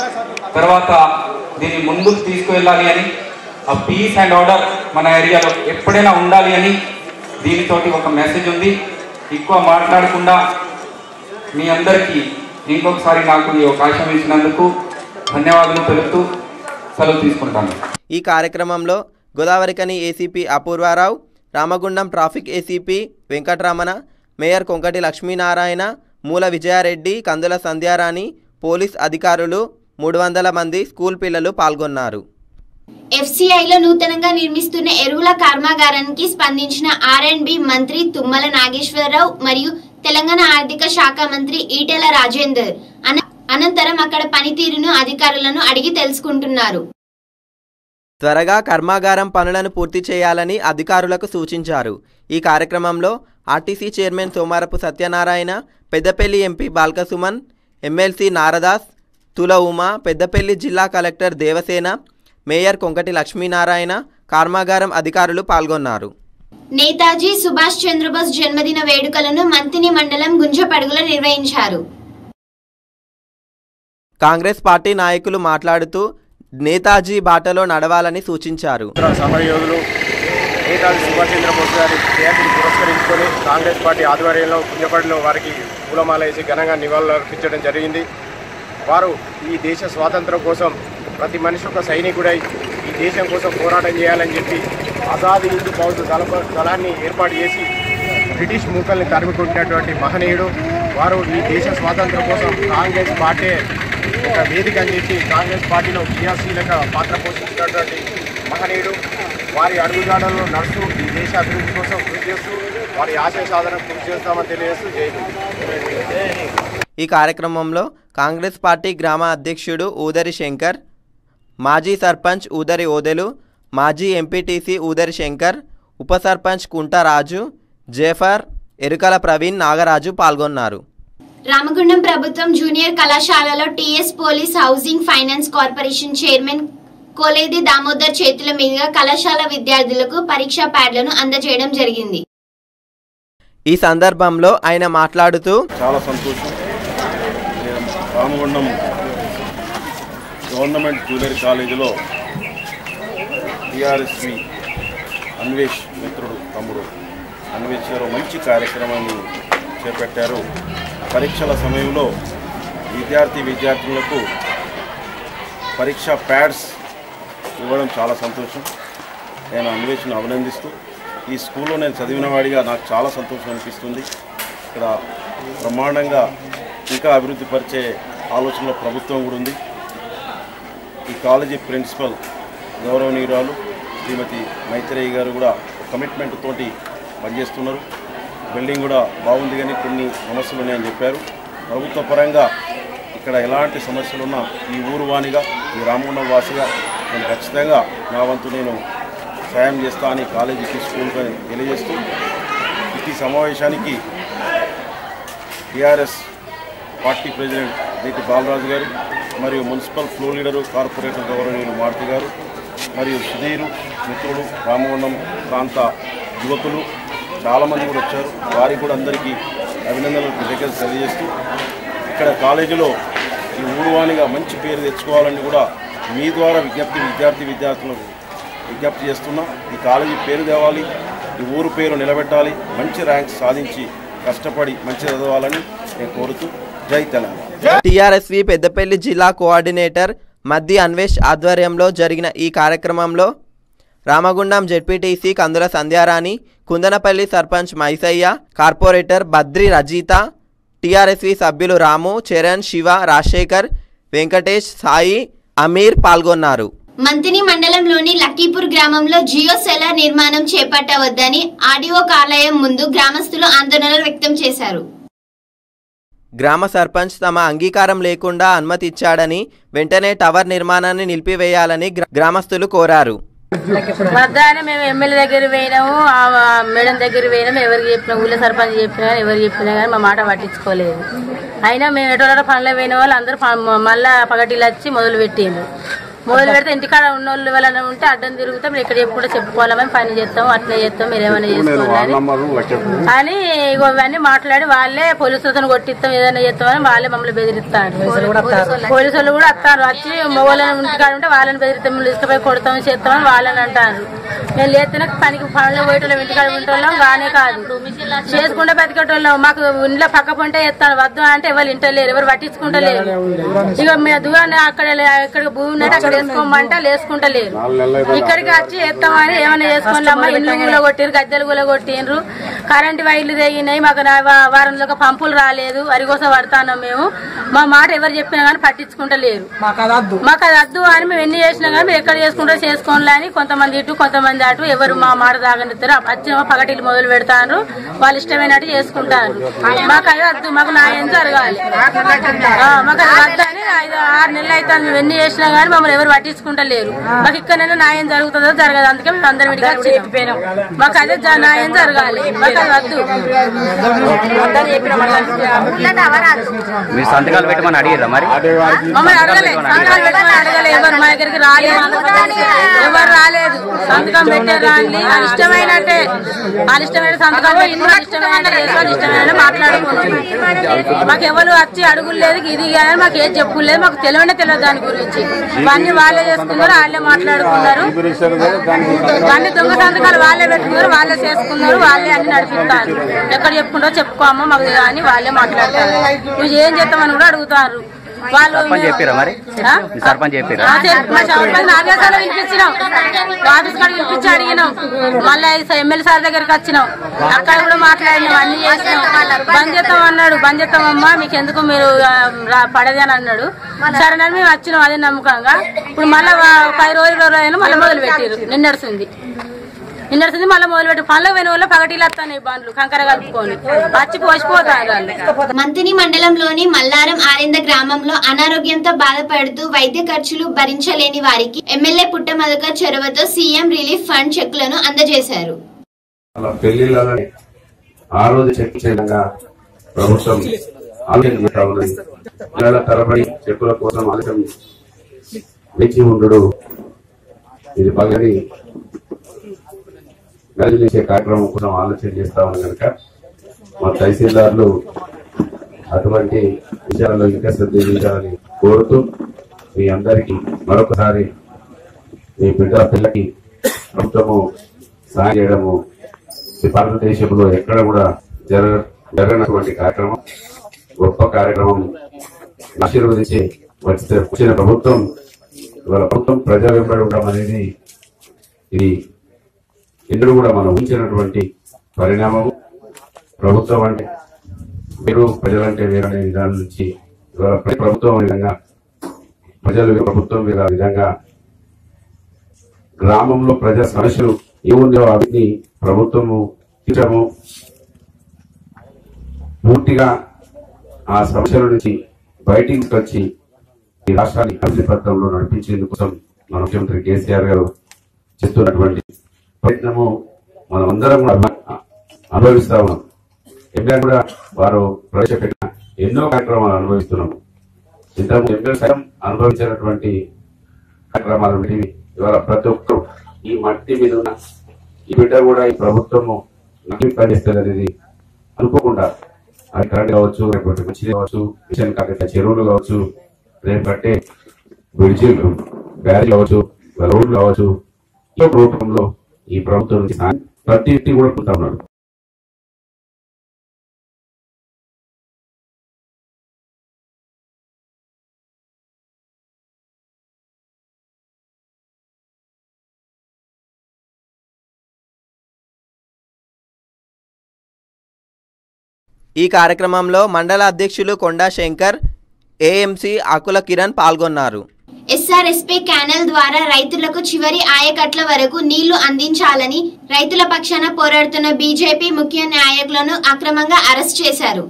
తర్వాత దీన్ని ముందుకు తీసుకువెళ్ళాలి అని ఆ పీస్ అండ్ ఆర్డర్ మన ఏరియాలో ఎప్పుడైనా ఉండాలి అని దీనితోటి ఒక మెసేజ్ ఉంది ఎక్కువ మాట్లాడకుండా మీ అందరికీ ఇంకొకసారి నాకు ఈ అవకాశం ఇచ్చినందుకు ధన్యవాదాలు తెలుపుతూ సెలవు తీసుకుంటాను ఈ కార్యక్రమంలో గోదావరికని ACP Apoorvarao Ramagundam traffic ACP Venkataramana mayor Konkati Lakshminarayana Moola Vijayareddy కందుల సంధ్యారాణి పోలీస్ అధికారులు మూడు వందల మంది స్కూల్ పిల్లలు పాల్గొన్నారు ఎఫ్సిఐలో నూతనంగా నిర్మిస్తున్న ఎరువుల కర్మాగారానికి స్పందించిన ఆర్ అండ్ బి మంత్రి తుమ్మల నాగేశ్వరరావు మరియు తెలంగాణ ఆర్థిక శాఖ మంత్రి ఈటెల రాజేందర్ అన- అనంతరం అక్కడ పనితీరును అధికారులను అడిగి తెలుసుకుంటున్నారు త్వరగా కర్మాగారం పనులను పూర్తి చేయాలని అధికారులకు సూచించారు ఈ కార్యక్రమంలో RTC chairman Somarapu Satyanarayana Peddapalli MP Balkasuman MLC Naradas Thula Uma Peddapalli జిల్లా కలెక్టర్ దేవసేన మేయర్ కొంకటి లక్ష్మీనారాయణ కర్మాగారం అధికారులు పాల్గొన్నారు నేతాజీ సుభాష్ చంద్రబోస్ జన్మదిన వేడుకలను మంతిని మండలం గుంజపడుగులో నిర్వహించారు కాంగ్రెస్ పార్టీ నాయకులు మాట్లాడుతూ నేతాజీ బాటలో నడవాలని సూచించారు సమరయోధులు నేతాజీ సుభాష్ చంద్రబోస్ గారి జయంతిని పురస్కరించుకొని కాంగ్రెస్ పార్టీ ఆధ్వర్యంలో పుణ్యపడిలో వారికి పూలమాల వేసి ఘనంగా నివాళులు అర్పించడం జరిగింది వారు ఈ దేశ స్వాతంత్రం కోసం ప్రతి మనిషి ఒక సైనికుడై ఈ దేశం కోసం పోరాటం చేయాలని చెప్పి ఆజాద్ హిందూ బౌద్ధ దళ దళాన్ని ఏర్పాటు చేసి బ్రిటిష్ మూకల్ని తరిమికొట్టినటువంటి మహనీయుడు వారు ఈ దేశ స్వాతంత్రం కోసం కాంగ్రెస్ పార్టీ ఒక వేదిక అని చెప్పి కాంగ్రెస్ పార్టీలో క్రియాశీలక పాత్ర పోషించినటువంటి మహనీయుడు వారి అడుగుజాడల్లో నడుస్తూ ఈ దేశ అభివృద్ధి కోసం కృషి చేస్తూ వారి ఆశయ సాధన కృషి చేస్తామని తెలియజేస్తూ జై హింద్ ఈ కార్యక్రమంలో కాంగ్రెస్ పార్టీ గ్రామ అధ్యక్షుడు ఊదరి శంకర్ మాజీ సర్పంచ్ ఊదరి ఓదెలు మాజీ ఎంపీటీసీ ఊదరి శంకర్ ఉప సర్పంచ్ కుంట రాజు జేఫర్ ఎరుకల ప్రవీణ్ నాగరాజు పాల్గొన్నారు రామగుండం ప్రభుత్వం జూనియర్ కళాశాలలో TS police housing finance corporation chairman Koleti Damodar చేతుల మీదుగా కళాశాల విద్యార్థులకు పరీక్షా ప్యాడ్లను అందజేయడం జరిగింది ఈ సందర్భంలో ఆయన మాట్లాడుతూ చాలా సంతోషం నేను రామగుండం గవర్నమెంట్ జూనియర్ కాలేజీలో టిఆర్ఎస్వి అన్వేష్ మిత్రుడు తమ్ముడు అన్వేష్ గారు మంచి కార్యక్రమాన్ని చేపట్టారు పరీక్షల సమయంలో విద్యార్థి విద్యార్థులకు పరీక్ష ప్యాడ్స్ ఇవ్వడం చాలా సంతోషం నేను అన్వేషణ అభినందిస్తూ ఈ స్కూల్లో నేను చదివిన వాడిగా నాకు చాలా సంతోషం అనిపిస్తుంది ఇక్కడ బ్రహ్మాండంగా ఇంకా అభివృద్ధి పరిచే ఆలోచనలో ప్రభుత్వం కూడా ఉంది ఈ కాలేజీ ప్రిన్సిపల్ గౌరవనీయురాలు శ్రీమతి మైత్రేయి గారు కూడా కమిట్మెంట్ తోటి పనిచేస్తున్నారు బిల్డింగ్ కూడా బాగుంది కానీ కొన్ని సమస్యలు ఉన్నాయని చెప్పారు ప్రభుత్వ పరంగా ఇక్కడ ఎలాంటి సమస్యలు ఉన్నా ఈ ఊరు వాణిగా ఈ రామగుండం వాసిగా నేను ఖచ్చితంగా నా వంతు నేను సాయం చేస్తా అని కాలేజీకి స్కూల్కి తెలియజేస్తూ ఈ సమావేశానికి టీఆర్ఎస్ పార్టీ ప్రెసిడెంట్ నేటి బాలరాజు గారు మరియు మున్సిపల్ ఫ్లో లీడరు కార్పొరేటర్ గౌరవనీయులు మారుతి గారు మరియు సుధీరు మిత్రులు రామగుండం ప్రాంత యువకులు చాలామంది కూడా వచ్చారు వారికి కూడా అందరికీ అభినందనలు దగ్గర తెలియజేస్తూ ఇక్కడ కాలేజీలో ఈ ఊరువాణిగా మంచి పేరు తెచ్చుకోవాలని కూడా మీ ద్వారా విజ్ఞప్తి విద్యార్థి విద్యార్థులకు విజ్ఞప్తి చేస్తున్నా ఈ కాలేజీ పేరు తేవాలి ఈ ఊరు పేరు నిలబెట్టాలి మంచి ర్యాంక్స్ సాధించి కష్టపడి మంచి చదవాలని నేను కోరుతూ జై తెలంగాణ టీఆర్ఎస్వి పెద్దపల్లి జిల్లా కోఆర్డినేటర్ మద్ది అన్వేష్ ఆధ్వర్యంలో జరిగిన ఈ కార్యక్రమంలో Ramagundam ZPTC Kandula Sandhyarani Kundanapalli sarpanch Maisayya corporator Badri Rajitha TRSV సభ్యులు రాము చరణ్ శివ రాజశేఖర్ వెంకటేష్ సాయి అమీర్ పాల్గొన్నారు మంతిని మండలంలోని లక్కీపూర్ గ్రామంలో జియో సెల్లర్ నిర్మాణం చేపట్టవద్దని ఆర్డీఓ కార్యాలయం ముందు గ్రామస్తులు ఆందోళన వ్యక్తం చేశారు గ్రామ సర్పంచ్ తమ అంగీకారం లేకుండా అనుమతి ఇచ్చాడని వెంటనే టవర్ నిర్మాణాన్ని నిలిపివేయాలని గ్రా- గ్రామస్తులు కోరారు మధ్యాహ్నం మేము ఎమ్మెల్యే దగ్గర పోయినాము ఆ మేడం దగ్గర పోయినాము ఎవరికి చెప్పినా ఊళ్ళో సర్పంచ్ చెప్పినా ఎవరు చెప్పినా కానీ మా మాట పట్టించుకోలేదు అయినా మేము ఎటువంటి పనులు పోయిన వాళ్ళు అందరూ ప- మళ్ళా పగటిలు వచ్చి మొదలు పెట్టిండ్రు మొదలు పెడితే ఇంటికాడ ఉన్న వాళ్ళు ఎవరైనా ఉంటే అడ్డం తిరుగుతాం మీరు ఇక్కడ చెప్పుకుంటే చెప్పుకోవాలని పని చేస్తాం అట్లా చేస్తాం మీరు ఏమైనా చేసుకోవాలి అని ఇగో ఇవన్నీ మాట్లాడి వాళ్ళే పోలీసులతో కొట్టిస్తాం ఏదైనా చేస్తామని వాళ్ళే మమ్మల్ని బెదిరిస్తారు పోలీసు వాళ్ళు కూడా వస్తారు వచ్చి మొగోళ్ళని ఇంటికాడ ఉంటే వాళ్ళని బెదిరిస్తాం మిమ్మల్ని తీసుకుపోయి కొడతాం చేస్తామని వాళ్ళని అంటారు మేము లేస్తేనే పనికి పనులు పోయేటోళ్ళం ఇంటికాడ ఉంటోళ్ళం బాగానే కాదు చేసుకుంటే బతికేటోళ్ళం మాకు ఇంట్లో పక్క పంటే చేస్తాను వద్దు అంటే ఎవరు ఇంటలేరు ఎవరు పట్టించుకుంటలేరు ఇక మేము దూరాన్ని అక్కడ ఎక్కడ భూమి ఉన్నట్టు అక్కడ వేసుకోమంటే వేసుకుంటలేరు ఇక్కడికి వచ్చి చేస్తామని ఏమైనా చేసుకోండి అమ్మ ఇల్లు కూడా కొట్టిరు గద్దెలు కూడా కొట్టిండ్రు కరెంట్ వైర్లు తెగినాయి మాకు నా- వా- వారంలో ఒక పంపులు రాలేదు వరి కోసం పడతాను మేము మా మాట ఎవరు చెప్పినా కానీ పట్టించుకుంటలేరు మాకు అది వద్దు అని మేము ఎన్ని చేసినా కానీ మీరు ఎక్కడ చేసుకుంటో చేసుకోండి అని కొంతమంది ఇటు కొంతమంది అటు ఎవరు మా మాట తాగనిస్తారు వచ్చిన పగటిలు మొదలు పెడతారు వాళ్ళు ఇష్టమైనట్టు చేసుకుంటారు మాకు అది వద్దు మాకు న్యాయం జరగాలి ఆ, మాకు అది వద్దు అని ఐదు ఆరు నెలలు అవుతుంది మేము ఎన్ని చేసినా కానీ మమ్మల్ని ఎవరు పట్టించుకుంటలేరు మాకు ఇక్కడైనా న్యాయం జరుగుతుందో జరగదు అందుకే మేము అందరం ఇడికి వచ్చినాం మాకు అదే జ- న్యాయం జరగాలి మాకు అది వద్దు మీరు సంతకాలు పెట్టమని అడిగారా మరి మమ్మల్ని అడగలే సంతకాలు పెట్టమని అడగలే ఎవరు మా దగ్గరికి రాలేదు ఎవరు రాలేదు సంతకం పెట్టారు అండి వాళ్ళ ఇష్టమైనట్టే వాళ్ళ ఇష్టమైన సంతకం పెట్టి వాళ్ళ ఇష్టమైన వాళ్ళు ఇష్టమైన మాట్లాడుకున్నాం మాకు ఎవరు వచ్చి అడుగులు లేదు ఇది కానీ మాకు ఏది చెప్పులేదు మాకు తెలియనే తెలియదు దాని గురించి ఇవన్నీ వాళ్ళే చేసుకున్నారు వాళ్ళే మాట్లాడుకున్నారు అన్ని దొంగ సంతకాలు వాళ్ళే పెట్టుకున్నారు వాళ్ళే చేసుకున్నారు వాళ్ళే అన్ని నడిపిస్తారు ఎక్కడ చెప్పుకుంటారో చెప్పుకోమ్మా మాకు అని వాళ్ళే మాట్లాడతారు నువ్వు ఏం చేస్తామని కూడా అడుగుతారు వాళ్ళు సర్పంచ్ చెప్పారా మరి ఆ? మీ సర్పంచ్ చెప్పారా ఆ, చెప్పు. మా సర్పంచ్ నాలుగేసార్లు పిలిపించినాం ఆఫీస్ కాడ పిలిపించి అడిగినాం మళ్ళీ ఎమ్మెల్యే సార్ దగ్గరికి వచ్చినాం అక్కడ కూడా మాట్లాడినాం అన్ని చేసినాం బంద్ చేస్తాం అన్నాడు బంద్ చేస్తామమ్మా మీకు ఎందుకు మీరు ఆ, రా- పడది అని అన్నాడు సరేనని మేము వచ్చినాం అదే నమ్మకంగా ఇప్పుడు మళ్ళీ పది రోజులు ఇరవై రోజులు మళ్ళీ మొదలు పెట్టారు నిన్నడుస్తుంది నిన్నడుస్తుంది మళ్ళీ మొదలు పెట్టి పనులకు పోయిన వాళ్ళు పగటీలు వస్తాయి బండ్లు కంకర కలుపుకొని వచ్చి పోసిపోతారు వాళ్ళు మంతిని మండలంలోని మల్లారం ఆరింద గ్రామంలో అనారోగ్యంతో బాధపడుతూ వైద్య ఖర్చులు భరించలేని వారికి ఎమ్మెల్యే పుట్టమధుకర్ చొరవతో సీఎం రిలీఫ్ ఫండ్ చెక్కులను అందజేశారు అలా పెళ్లిళ్ళని ఆ రోజు చెక్ చేయడంగా ప్రభుత్వం ఆలోచన చేస్తా ఉన్నది నెలల తరబడి చెక్కుల కోసం ఆలస్యం వేచి ఉండడు ఇది పగని గదిలించే కార్యక్రమం కోసం ఆలోచన చేస్తా ఉంది కనుక మా తహసీల్దార్లు అటువంటి విషయాలలో ఇంకా శ్రద్ధ వహించాలని కోరుతూ మీ అందరికీ మరొకసారి మీ బిడ్డ పిల్లకి ప్రభుత్వము సాయం చేయడము ఈ భారతదేశంలో ఎక్కడ కూడా జరగ జరగనటువంటి కార్యక్రమం గొప్ప కార్యక్రమం ఆశీర్వదించి వచ్చిన వచ్చిన ప్రభుత్వం ఇవాళ ప్రభుత్వం ప్రజా వెంబడి ఉండడం అనేది ఇది ఎన్నడూ కూడా మనం ఊహించినటువంటి పరిణామము ప్రభుత్వం అంటే మీరు ప్రజలంటే వేరనే విధానం నుంచి ఇవాళ ప్ర- ప్రభుత్వం ఈ విధంగా ప్రజలు ప్రభుత్వం మీద ఆ విధంగా గ్రామంలో ప్రజా సమస్యలు ఏముందో అవన్నీ ప్రభుత్వము తీర్చడము పూర్తిగా ఆ సమస్యల నుంచి బయటికి వచ్చి ఈ రాష్ట్రాన్ని అభివృద్ధి పథకంలో నడిపించేందుకోసం మన ముఖ్యమంత్రి కేసీఆర్ గారు చేస్తున్నటువంటి ప్రయత్నము మనం అందరం కూడా అభి- అనుభవిస్తా ఉన్నాం ఎమ్మెల్యే కూడా వారు ప్రవేశపెట్టిన ఎన్నో కార్యక్రమాలు అనుభవిస్తున్నాము ఇంతకు ఎమ్మెల్యే సైతం అనుభవించినటువంటి కార్యక్రమాలు వంటివి ఇవాళ ప్రతి ఒక్కరు ఈ మట్టి మీద ఉన్న ఈ బిడ్డ కూడా ఈ ప్రభుత్వము నకిలీ పనిస్తుంది అనేది అనుకోకుండా అది కరెంట్ కావచ్చు లేకపోతే మంచిది కావచ్చు మిషన్ కాకపోతే చెరువులు కావచ్చు రేపు కట్టే బ్రిడ్జిలు బ్యారేజ్ కావచ్చు రోడ్లు కావచ్చు ఈ యొక్క రూపంలో ఈ ప్రభుత్వం నుంచి సాయం ప్రతి వ్యక్తి కూడా పొందుతా ఉన్నాడు ఈ కార్యక్రమంలో మండల అధ్యక్షులు కొండా శంకర్ ఏఎంసీ ఆకుల కిరణ్ పాల్గొన్నారు ఎస్ఆర్ఎస్పీ క్యానల్ ద్వారా రైతులకు చివరి ఆయకట్ల వరకు నీళ్లు అందించాలని రైతుల పక్షాన పోరాడుతున్న బీజేపీ ముఖ్య నాయకులను అక్రమంగా అరెస్ట్ చేశారు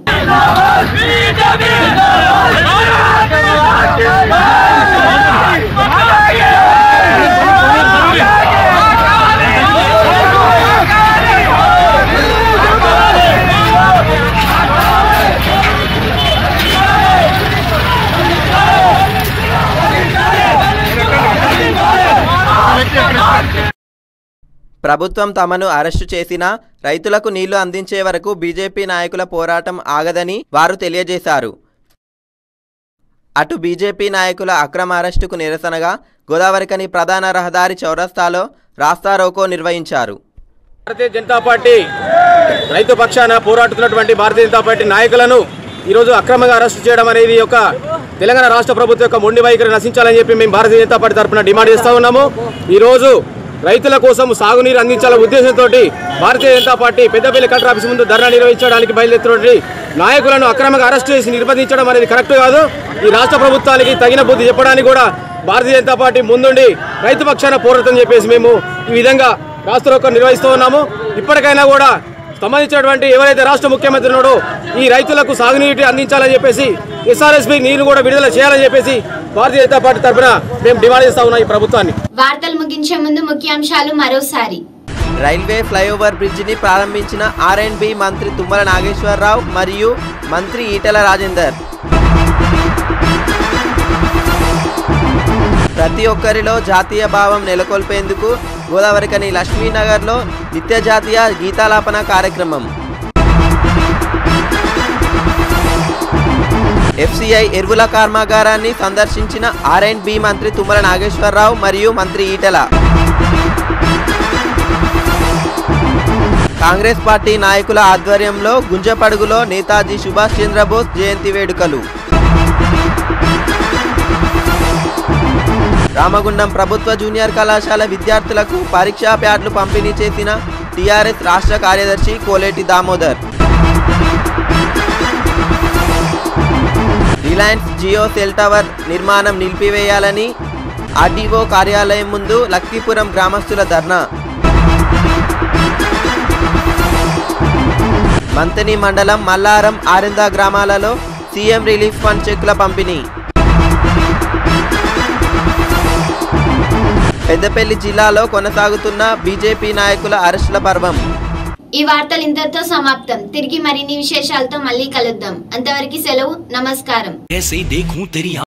Hey! ప్రభుత్వం తమను అరెస్టు చేసినా రైతులకు నీళ్లు అందించే వరకు బీజేపీ నాయకుల పోరాటం ఆగదని వారు తెలియజేశారు అటు బీజేపీ నాయకుల అక్రమ అరెస్టుకు నిరసనగా గోదావరికని ప్రధాన రహదారి చౌరస్తాలో రాస్తారోకో నిర్వహించారు భారతీయ జనతా పార్టీ రైతు పక్షాన పోరాడుతున్నటువంటి భారతీయ జనతా పార్టీ నాయకులను ఈరోజు అక్రమంగా అరెస్టు చేయడం అనేది ఒక తెలంగాణ రాష్ట్ర ప్రభుత్వం యొక్క మొండి వైఖరి నశించాలని చెప్పి మేము భారతీయ జనతా పార్టీ తరఫున డిమాండ్ చేస్తూ ఉన్నాము ఈరోజు రైతుల కోసం సాగునీరు అందించాలనే ఉద్దేశంతో Bharatiya Janata party Peddapalli collector office ముందు ధర్నా నిర్వహించడానికి బయలుదేరినటువంటి నాయకులను అక్రమంగా అరెస్ట్ చేసి నిర్బంధించడం అనేది కరెక్ట్ కాదు ఈ రాష్ట్ర ప్రభుత్వానికి తగిన బుద్ధి చెప్పడానికి కూడా భారతీయ జనతా పార్టీ ముందుండి రైతు పక్షాన పోరాటం చెప్పేసి మేము ఈ విధంగా రాష్ట్ర నిర్వహిస్తూ ఉన్నాము ఇప్పటికైనా కూడా సంబంధించినటువంటి ఎవరైతే రాష్ట్ర ముఖ్యమంత్రి ఉన్నాడో ఈ రైతులకు సాగునీటి అందించాలని చెప్పేసి ఎస్ఆర్ఎస్పి నీరు కూడా విడుదల చేయాలని చెప్పేసి భారతీయ జనతా పార్టీ తరఫున మేము డిమాండ్ చేస్తా ఉన్నాం ఈ ప్రభుత్వాన్ని వార్తలు ముగించే ముందు ముఖ్యాంశాలు మరోసారి రైల్వే ఫ్లైఓవర్ బ్రిడ్జిని ప్రారంభించిన ఆర్ అండ్ బి మంత్రి తుమ్మల నాగేశ్వరరావు మరియు మంత్రి ఈటెల రాజేందర్ ప్రతి ఒక్కరిలో జాతీయ భావం నెలకొల్పేందుకు గోదావరికని లక్ష్మీనగర్లో నిత్య జాతీయ గీతాలాపన కార్యక్రమం ఎఫ్సిఐ ఎరువుల కర్మాగారాన్ని సందర్శించిన ఆర్ అండ్ బి మంత్రి తుమ్మల నాగేశ్వరరావు మరియు మంత్రి ఈటెల కాంగ్రెస్ పార్టీ నాయకుల ఆధ్వర్యంలో గుంజపడుగులో నేతాజీ సుభాష్ చంద్రబోస్ జయంతి వేడుకలు రామగుండం ప్రభుత్వ జూనియర్ కళాశాల విద్యార్థులకు పరీక్షా ప్యాడ్లు పంపిణీ చేసిన టీఆర్ఎస్ రాష్ట్ర కార్యదర్శి Koleti Damodar Reliance Jio cell tower నిర్మాణం నిలిపివేయాలని ఆర్డీఓ కార్యాలయం ముందు లక్ష్మీపురం గ్రామస్తుల ధర్నా మంతని మండలం మల్లారం ఆరింద గ్రామాలలో సీఎం రిలీఫ్ ఫండ్ చెక్ల పంపిణీ పెద్దపల్లి జిల్లాలో కొనసాగుతున్న బీజేపీ నాయకుల అరెస్టుల పర్వం ఈ వార్తలు ఇంతటితో సమాప్తం తిరిగి మరిన్ని విశేషాలతో మళ్ళీ కలుద్దాం అంతవరకు సెలవు నమస్కారం कैसे देखूं तेरी